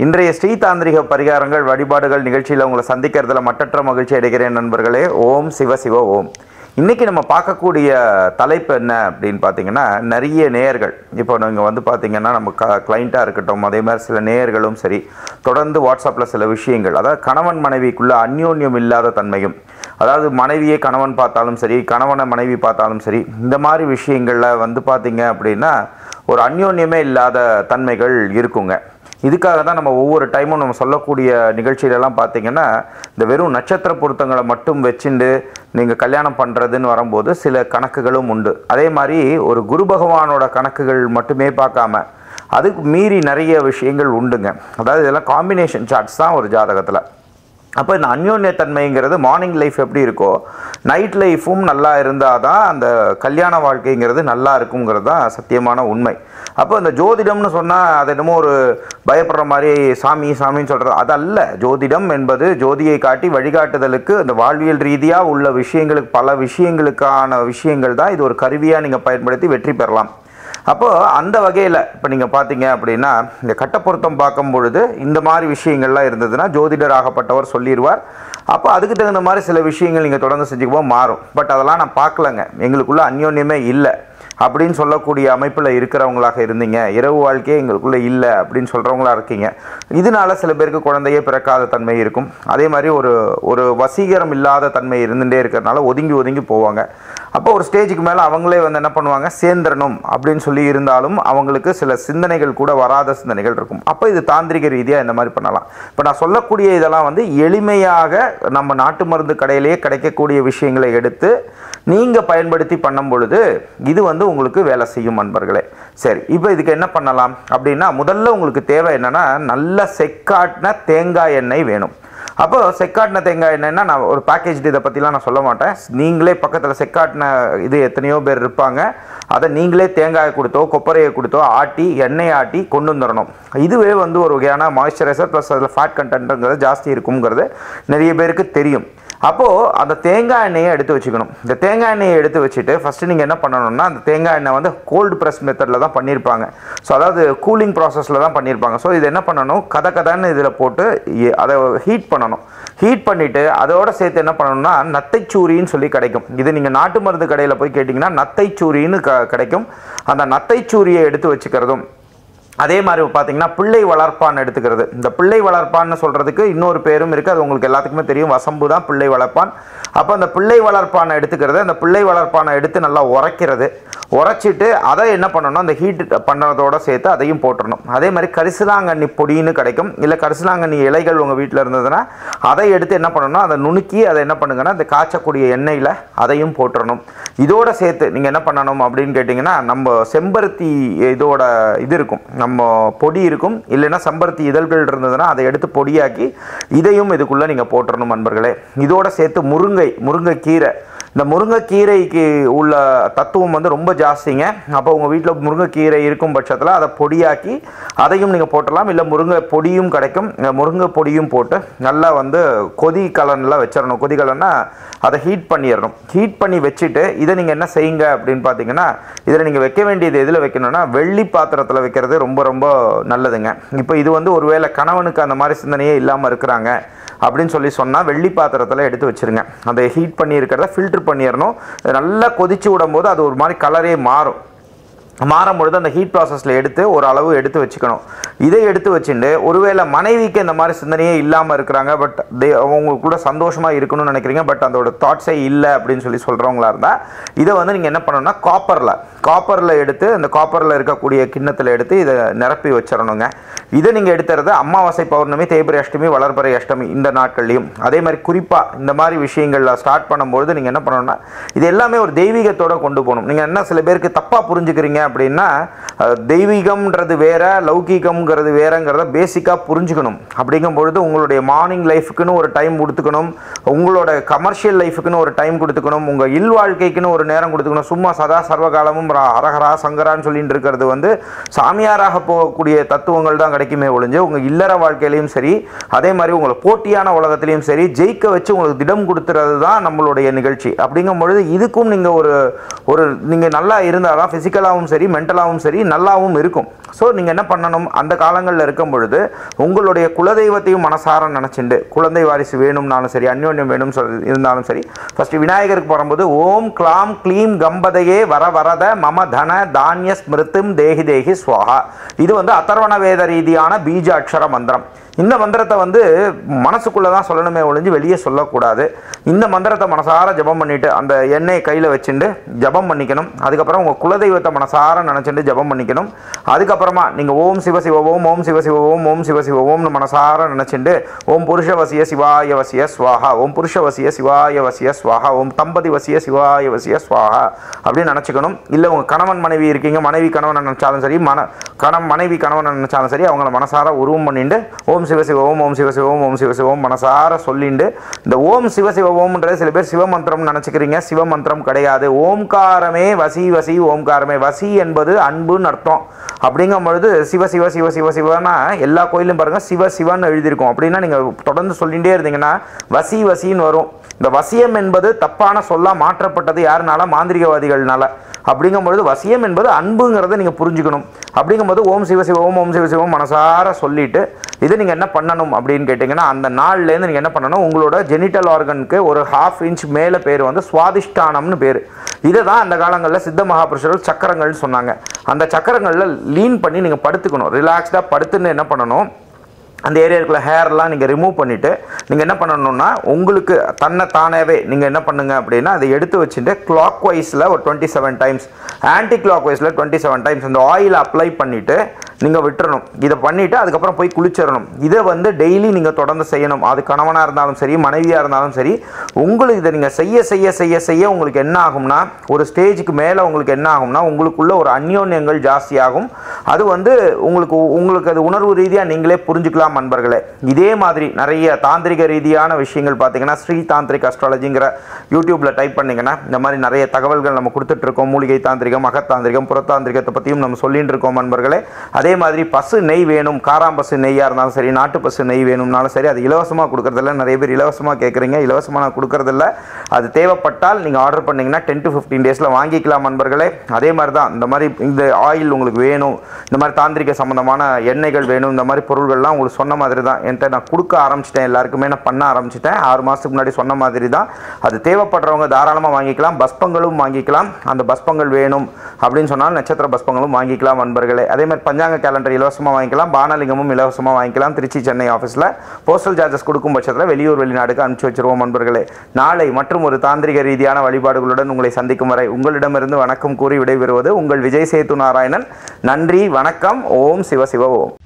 இன்றைய ஸ்ரீ தாந்திரிக பரிகாரங்கள் வழிபாடுகள் நிகழ்ச்சியில் உங்களை சந்திக்கிறதுல மட்டற்ற மகிழ்ச்சி அடைகிறேன் நண்பர்களே ஓம் சிவ சிவ ஓம் இன்னைக்கு நம்ம பார்க்கக்கூடிய தலைப்பு என்ன அப்படின்னு பார்த்தீங்கன்னா நிறைய நேயர்கள் இப்போ நீங்கள் வந்து பார்த்தீங்கன்னா நம்ம க கிளைண்ட்டாக இருக்கட்டும் அதே மாதிரி சில நேயர்களும் சரி தொடர்ந்து வாட்ஸ்அப்பில் சில விஷயங்கள் அதாவது கணவன் மனைவிக்குள்ள அந்யோன்யம் இல்லாத தன்மையும் அதாவது மனைவியை கணவன் பார்த்தாலும் சரி கணவனை மனைவி பார்த்தாலும் சரி இந்த மாதிரி விஷயங்களில் வந்து பார்த்தீங்க அப்படின்னா ஒரு அந்யோன்யமே இல்லாத தன்மைகள் இருக்குங்க இதுக்காக தான் நம்ம ஒவ்வொரு டைமும் நம்ம சொல்லக்கூடிய நிகழ்ச்சியிலலாம் பார்த்தீங்கன்னா இந்த வெறும் நட்சத்திர பொருத்தங்களை மட்டும் வச்சுண்டு நீங்கள் கல்யாணம் பண்ணுறதுன்னு வரும்போது சில கணக்குகளும் உண்டு அதே மாதிரி ஒரு குரு பகவானோட கணக்குகள் மட்டுமே பார்க்காம அதுக்கு மீறி நிறைய விஷயங்கள் உண்டுங்க அதாவது இதெல்லாம் காம்பினேஷன் சார்ட்ஸ் தான் ஒரு ஜாதகத்தில் அப்போ இந்த அந்யோன்யத்தன்மைங்கிறது மார்னிங் லைஃப் எப்படி இருக்கோ நைட் லைஃப்பும் நல்லா இருந்தால் தான் அந்த கல்யாண வாழ்க்கைங்கிறது நல்லா இருக்குங்கிறது தான் சத்தியமான உண்மை அப்போ இந்த ஜோதிடம்னு சொன்னால் அது என்னமோ ஒரு பயப்படுற மாதிரி சாமி சாமின்னு சொல்கிறது அதல்ல ஜோதிடம் என்பது ஜோதியை காட்டி வழிகாட்டுதலுக்கு இந்த வாழ்வியல் ரீதியாக உள்ள விஷயங்களுக்கு பல விஷயங்களுக்கான விஷயங்கள் தான் இது ஒரு கருவியாக நீங்கள் பயன்படுத்தி வெற்றி பெறலாம் அப்போ அந்த வகையில் இப்போ நீங்கள் பார்த்தீங்க அப்படின்னா இந்த கட்ட பொருத்தம் பார்க்கும் பொழுது இந்த மாதிரி விஷயங்கள்லாம் இருந்ததுன்னா ஜோதிடர் ஆகப்பட்டவர் சொல்லிடுவார் அப்போ அதுக்கு தகுந்த மாதிரி சில விஷயங்கள் நீங்கள் தொடர்ந்து செஞ்சுக்கும்போது மாறும் பட் அதெல்லாம் நான் பார்க்கலங்க எங்களுக்குள்ள அந்யோன்யமே இல்லை அப்படின்னு சொல்லக்கூடிய அமைப்பில் இருக்கிறவங்களாக இருந்தீங்க இரவு வாழ்க்கையே எங்களுக்குள்ளே இல்லை அப்படின்னு சொல்கிறவங்களா இருக்கீங்க இதனால சில பேருக்கு குழந்தையே பிறக்காத தன்மை இருக்கும் அதே மாதிரி ஒரு ஒரு வசீகரம் இல்லாத தன்மை இருந்துகிட்டே இருக்கிறதுனால ஒதுங்கி ஒதுங்கி போவாங்க அப்போ ஒரு ஸ்டேஜுக்கு மேலே அவங்களே வந்து என்ன பண்ணுவாங்க சேர்ந்துடணும் அப்படின்னு சொல்லி இருந்தாலும் அவங்களுக்கு சில சிந்தனைகள் கூட வராத சிந்தனைகள் இருக்கும் அப்போ இது தாந்திரிக ரீதியாக இந்த மாதிரி பண்ணலாம் இப்போ நான் சொல்லக்கூடிய இதெல்லாம் வந்து எளிமையாக நம்ம நாட்டு மருந்து கடையிலேயே கிடைக்கக்கூடிய விஷயங்களை எடுத்து நீங்கள் பயன்படுத்தி பண்ணும் பொழுது இது வந்து உங்களுக்கு வேலை செய்யும் நண்பர்களே சரி இப்போ இதுக்கு என்ன பண்ணலாம் அப்படின்னா முதல்ல உங்களுக்கு தேவை என்னென்னா நல்ல செக்காட்டின தேங்காய் எண்ணெய் வேணும் அப்போ செக்காட்டின தேங்காய் எண்ணெய்னா நான் ஒரு பேக்கேஜ் இதை பற்றிலாம் நான் சொல்ல மாட்டேன் நீங்களே பக்கத்தில் செக்காட்டின இது எத்தனையோ பேர் இருப்பாங்க அதை நீங்களே தேங்காயை கொடுத்தோ கொப்பரையை கொடுத்தோ ஆட்டி எண்ணெய் ஆட்டி கொண்டு வந்துடணும் இதுவே வந்து ஒரு வகையான மாய்ஸ்சரைசர் ப்ளஸ் அதில் ஃபேட் கண்டென்ட்டுங்கிறது ஜாஸ்தி இருக்குங்கிறது நிறைய பேருக்கு தெரியும் அப்போது அந்த தேங்காய் எண்ணெயை எடுத்து வச்சுக்கணும் இந்த தேங்காய் எண்ணெயை எடுத்து வச்சுட்டு ஃபஸ்ட்டு நீங்கள் என்ன பண்ணணும்னா அந்த தேங்காய் எண்ணெய் வந்து கோல்டு ப்ரெஸ் மெத்தடில் தான் பண்ணியிருப்பாங்க ஸோ அதாவது கூலிங் ப்ராசஸில் தான் பண்ணியிருப்பாங்க ஸோ இது என்ன பண்ணணும் கதை கதைன்னு இதில் போட்டு எ- அதை ஹீட் பண்ணணும் ஹீட் பண்ணிவிட்டு அதோட சேர்த்து என்ன பண்ணணும்னா நத்தைச்சூரின்னு சொல்லி கிடைக்கும் இது நீங்கள் நாட்டு மருந்து கடையில் போய் கேட்டிங்கன்னா நத்தைச்சூரின்னு க கிடைக்கும் அந்த நத்தைச்சூரியை எடுத்து வச்சுக்கிறதும் அதே மாதிரி பார்த்தீங்கன்னா பிள்ளை வளர்ப்பான் எடுத்துக்கிறது இந்த பிள்ளை வளர்ப்பான்னு சொல்கிறதுக்கு இன்னொரு பேரும் இருக்குது அது உங்களுக்கு எல்லாத்துக்குமே தெரியும் வசம்பு தான் பிள்ளை வளர்ப்பான் அப்போ அந்த பிள்ளை வளர்ப்பானை எடுத்துக்கிறது அந்த பிள்ளை வளர்ப்பானை எடுத்து நல்லா உரைக்கிறது உரைச்சிட்டு அதை என்ன பண்ணணும் அந்த ஹீட் பண்ணுறதோட சேர்த்து அதையும் போட்டுறணும் அதே மாதிரி கரிசலாங்கண்ணி பொடின்னு கிடைக்கும் இல்லை கரிசலாங்கண்ணி இலைகள் உங்கள் வீட்டில் இருந்ததுன்னா அதை எடுத்து என்ன பண்ணணும் அதை நுணுக்கி அதை என்ன பண்ணுங்கன்னா இந்த காய்ச்சக்கூடிய எண்ணெயில் அதையும் போட்டுறணும் இதோட சேர்த்து நீங்கள் என்ன பண்ணணும் அப்படின்னு கேட்டிங்கன்னா நம்ம செம்பருத்தி இதோட இது இருக்கும் நம்ம பொடி இருக்கும் இல்லைன்னா செம்பருத்தி இதழ்கள் இருந்ததுன்னா அதை எடுத்து பொடியாக்கி இதையும் இதுக்குள்ளே நீங்கள் போட்டுறணும் நண்பர்களே இதோட சேர்த்து முருங்கை முருங்கைக்கீரை இந்த முருங்கைக்கீரைக்கு உள்ள தத்துவம் வந்து ரொம்ப ஜாஸ்திங்க அப்போ உங்கள் வீட்டில் முருங்கைக்கீரை இருக்கும் பட்சத்தில் அதை பொடியாக்கி அதையும் நீங்கள் போட்டுடலாம் இல்லை முருங்கை பொடியும் கிடைக்கும் இந்த முருங்கை பொடியும் போட்டு நல்லா வந்து கொதி கலனில் வச்சிடணும் கொதி கலன்னா அதை ஹீட் பண்ணிடணும் ஹீட் பண்ணி வச்சுட்டு இதை நீங்கள் என்ன செய்யுங்க அப்படின்னு பார்த்தீங்கன்னா இதில் நீங்கள் வைக்க வேண்டியது எதில் வைக்கணும்னா வெள்ளி பாத்திரத்தில் வைக்கிறது ரொம்ப ரொம்ப நல்லதுங்க இப்போ இது வந்து ஒருவேளை கணவனுக்கு அந்த மாதிரி சிந்தனையே இல்லாமல் இருக்கிறாங்க அப்படின்னு சொல்லி சொன்னால் வெள்ளி பாத்திரத்தில் எடுத்து வச்சிருங்க அதை ஹீட் பண்ணி இருக்கிறத ஃபில்டர் பண்ணிடணும் இது நல்லா கொதிச்சு விடும்போது அது ஒரு மாதிரி கலரே மாறும் மாறும் பொழுது அந்த ஹீட் ப்ராசஸில் எடுத்து ஒரு அளவு எடுத்து வச்சுக்கணும் இதை எடுத்து வச்சுட்டு ஒருவேளை மனைவிக்கு இந்த மாதிரி சிந்தனையே இல்லாமல் இருக்கிறாங்க பட் தே அவங்க கூட சந்தோஷமாக இருக்கணும்னு நினைக்கிறீங்க பட் அதோட தாட்ஸே இல்லை அப்படின்னு சொல்லி சொல்கிறவங்களா இருந்தால் இதை வந்து நீங்கள் என்ன பண்ணணும்னா காப்பரில் காப்பரில் எடுத்து அந்த காப்பரில் இருக்கக்கூடிய கிண்ணத்தில் எடுத்து இதை நிரப்பி வச்சிடணுங்க இதை நீங்கள் எடுத்துறது அமாவாசை பௌர்ணமி தேய்பிரை அஷ்டமி வளர்பிறை அஷ்டமி இந்த நாட்கள்லையும் அதே மாதிரி குறிப்பாக இந்த மாதிரி விஷயங்களில் ஸ்டார்ட் பண்ணும்பொழுது நீங்கள் என்ன பண்ணணும்னா இது எல்லாமே ஒரு தெய்வீகத்தோட கொண்டு போகணும் நீங்கள் என்ன சில பேருக்கு தப்பாக புரிஞ்சுக்கிறீங்க அப்படின்னா அஹ், தெய்வீகம்ன்றது வேற லௌகீகம்ங்கிறது வேறங்கிறத பேசிக்காக புரிஞ்சுக்கணும் அப்படிங்கும் பொழுது உங்களுடைய மார்னிங் லைஃபுக்குன்னு ஒரு டைம் கொடுத்துக்கணும் உங்களோட கமர்ஷியல் லைஃபுக்குன்னு ஒரு டைம் கொடுத்துக்கணும் உங்கள் இல் வாழ்க்கைக்குன்னு ஒரு நேரம் கொடுத்துக்கணும் சும்மா சதா சர்வகாலமும் ரா- அரகரா சங்கரான்னு சொல்லிட்டு இருக்கிறது வந்து சாமியாராக போகக்கூடிய தத்துவங்கள் தான் கிடைக்குமே ஒழிஞ்சு உங்கள் இல்லற வாழ்க்கையிலையும் சரி அதே மாதிரி உங்களை போட்டியான உலகத்திலையும் சரி ஜெயிக்க வச்சு உங்களுக்கு திடம் கொடுத்துறது தான் நம்மளுடைய நிகழ்ச்சி அப்படிங்கும் பொழுது இதுக்கும் நீங்கள் ஒரு ஒரு நீங்கள் நல்லா இருந்தால் தான் ஃபிசிக்கலாகவும் சரி மென்டலாகவும் சரி நல்லாவும் இருக்கும் ஸோ நீங்கள் என்ன பண்ணணும் அந்த காலங்களில் இருக்கும் பொழுது உங்களுடைய குலதெய்வத்தையும் மனசார நினச்சிண்டு குழந்தை வாரிசு வேணும்னாலும் சரி அந்யோன்யம் வேணும் சொல் இருந்தாலும் சரி ஃபஸ்ட்டு விநாயகருக்கு போகும்போது ஓம் க்ளாம் க்ளீம் கம்பதையே வர வரத மம தன தானிய ஸ்மிருத்தும் தேகி தேகி ஸ்வாஹா இது வந்து அதர்வண வேத ரீதியான பீஜ அக்ஷர மந்திரம் இந்த மந்திரத்தை வந்து மனசுக்குள்ளே தான் சொல்லணுமே ஒழிஞ்சு வெளியே சொல்லக்கூடாது இந்த மந்திரத்தை மனசார ஜபம் பண்ணிட்டு அந்த எண்ணெயை கையில் வச்சுட்டு ஜபம் பண்ணிக்கணும் அதுக்கப்புறம் உங்கள் குலதெய்வத்தை மனசார நினச்சிட்டு ஜபம் பண்ணிக்கணும் அதுக்கப்புறமா நீங்கள் ஓம் சிவ சிவ ஓம் ஓம் சிவ சிவ ஓம் ஓம் சிவ சிவ ஓம்னு மனசார நினச்சிட்டு ஓம் புருஷ வசிய சிவாய வசிய ஸ்வாஹா ஓம் புருஷ வசிய சிவாய வசிய ஸ்வாஹா ஓம் தம்பதி வசிய சிவாய வசிய ஸ்வாஹா அப்படின்னு நினச்சிக்கணும் இல்லை உங்கள் கணவன் மனைவி இருக்கீங்க மனைவி கணவனை நினச்சாலும் சரி மன கணம் மனைவி கணவனை நினச்சாலும் சரி அவங்கள மனசார உருவம் பண்ணிட்டு ஓம் சிவ சிவ ஓம் ஓம் சிவ சிவ ஓம் ஓம் சிவ சிவ ஓம் மனசார சொல்லிண்டு இந்த ஓம் சிவ சிவ ஓம்ன்றது சில பேர் சிவமந்திரம் நினச்சிக்கிறீங்க சிவமந்திரம் கிடையாது ஓம்காரமே வசி வசி ஓம்காரமே வசி என்பது அன்புன்னு அர்த்தம் அப்படிங்கும் பொழுது சிவ சிவ சிவ சிவ சிவனா எல்லா கோயிலும் பாருங்க சிவ சிவன்னு எழுதியிருக்கும் அப்படின்னா நீங்கள் தொடர்ந்து சொல்லிகிட்டே இருந்தீங்கன்னா வசி வசின்னு வரும் இந்த வசியம் என்பது தப்பான சொல்லா மாற்றப்பட்டது யாருனால மாந்திரிகவாதிகள்னால அப்படிங்கும்பொழுது வசியம் என்பது அன்புங்கிறத நீங்கள் புரிஞ்சுக்கணும் அப்படிங்கும்போது ஓம் சிவ சிவ ஓம் ஓம் சிவ சிவம் மனசார சொல்லிட்டு இது நீங்கள் என்ன பண்ணணும் அப்படின்னு கேட்டிங்கன்னா அந்த நாள்லேருந்து நீங்கள் என்ன பண்ணணும் உங்களோட ஜெனிட்டல் ஆர்கனுக்கு ஒரு ஹாஃப் இன்ச் மேலே பேர் வந்து சுவாதிஷ்டானம்னு பேர் இதை தான் அந்த காலங்களில் சித்த மகாபுருஷர்கள் சக்கரங்கள்னு சொன்னாங்க அந்த சக்கரங்களில் லீன் பண்ணி நீங்கள் படுத்துக்கணும் ரிலாக்ஸ்டாக படுத்துன்னு என்ன பண்ணணும் அந்த ஏரியா இருக்கிற ஹேர்லாம் நீங்கள் ரிமூவ் பண்ணிவிட்டு நீங்கள் என்ன பண்ணணும்னா உங்களுக்கு தன்னை தானாகவே நீங்கள் என்ன பண்ணுங்க அப்படின்னா அதை எடுத்து வச்சுட்டு கிளாக் வைஸில் ஒரு டுவெண்ட்டி செவன் டைம்ஸ் ஆன்டி கிளாக் வைஸில் டுவெண்ட்டி செவன் டைம்ஸ் இந்த ஆயில் அப்ளை பண்ணிவிட்டு நீங்கள் விட்டுறணும் இதை பண்ணிவிட்டு அதுக்கப்புறம் போய் குளிச்சிடணும் இதை வந்து டெய்லி நீங்கள் தொடர்ந்து செய்யணும் அது கணவனாக இருந்தாலும் சரி மனைவியாக இருந்தாலும் சரி உங்களுக்கு இதை நீங்கள் செய்ய செய்ய செய்ய செய்ய உங்களுக்கு என்ன ஆகும்னா ஒரு ஸ்டேஜுக்கு மேலே உங்களுக்கு என்ன ஆகும்னா உங்களுக்குள்ள ஒரு அந்யோன்யங்கள் ஜாஸ்தியாகும் அது வந்து உங்களுக்கு உங்களுக்கு அது உணர்வு ரீதியாக நீங்களே புரிஞ்சுக்கலாம் நண்பர்களே இதே மாதிரி நிறைய தாந்திரிக ரீதியான விஷயங்கள் பார்த்தீங்கன்னா ஸ்ரீ தாந்திரிக் அஸ்ட்ராலஜிங்கிற யூடியூப்பில் டைப் பண்ணிங்கன்னா இந்த மாதிரி நிறைய தகவல்கள் நம்ம கொடுத்துட்ருக்கோம் மூலிகை தாந்திரிகம் அகத்தாந்திரிகம் புறத்தாந்திரிகத்தை பற்றியும் நம்ம சொல்லிட்டு இருக்கோம் நண்பர்களே அதே மாதிரி பசு நெய் வேணும் காராம் பசு நெய்யாக இருந்தாலும் சரி நாட்டு பசு நெய் வேணும்னாலும் சரி அது இலவசமாக கொடுக்குறதில்ல நிறைய பேர் இலவசமாக கேட்குறீங்க இலவசமாக நான் கொடுக்குறதில்ல அது தேவைப்பட்டால் நீங்கள் ஆர்டர் பண்ணிங்கன்னா டென் டு ஃபிஃப்டீன் டேஸில் வாங்கிக்கலாம் நண்பர்களே அதே மாதிரி தான் இந்த மாதிரி இந்த ஆயில் உங்களுக்கு வேணும் இந்த மாதிரி தாந்திரிக சம்மந்தமான எண்ணெய்கள் வேணும் இந்த மாதிரி பொருள்கள்லாம் உங்களுக்கு சொன்ன மாதிரி தான் என்கிட்ட நான் கொடுக்க ஆரம்பிச்சிட்டேன் எல்லாருக்குமே நான் பண்ண ஆரம்பிச்சிட்டேன் ஆறு மாதத்துக்கு முன்னாடி சொன்ன மாதிரி தான் அது தேவைப்படுறவங்க தாராளமாக வாங்கிக்கலாம் பஸ்பங்களும் வாங்கிக்கலாம் அந்த பஸ்பங்கள் வேணும் அப்படின்னு சொன்னால் நட்சத்திர பஸ்பங்களும் வாங்கிக்கலாம் நண்பர்களே அதே மாதிரி பஞ்சாங்க கேலண்டர் இலவசமாக வாங்கிக்கலாம் பானலிங்கமும் இலவசமாக வாங்கிக்கலாம் திருச்சி சென்னை ஆஃபீஸில் போஸ்டல் சார்ஜஸ் கொடுக்கும் பட்சத்தில் வெளியூர் வெளிநாடுக்கு அனுப்பிச்சு வச்சிருவோம் நண்பர்களே நாளை மற்றும் ஒரு தாந்திரிக ரீதியான வழிபாடுகளுடன் உங்களை சந்திக்கும் வரை உங்களிடமிருந்து வணக்கம் கூறி விடைபெறுவது உங்கள் விஜய் சேத்து நாராயணன் நன்றி வணக்கம் ஓம் சிவ சிவ ஓம்